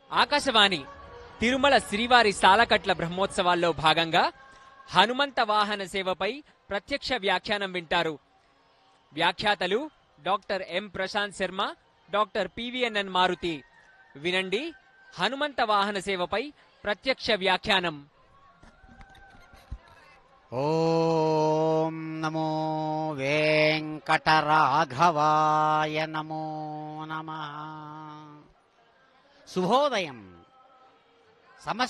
ఆకాశవాణి తిరుమల శ్రీవారి సాలకట్ల బ్రహ్మోత్సవాల్లో భాగంగా హనుమంత వాహన సేవపై ప్రత్యక్ష వ్యాఖ్యానం వింటారు వ్యాఖ్యాతలు doctor M Prashant Sharma doctor P V N N Maruthi వినండి హనుమంత వాహన సేవపై ప్రత్యక్ష వ్యాఖ్యానం ఓం నమో వెంకటరాఘవాయ నమో నమ శుభోదయం సమస్త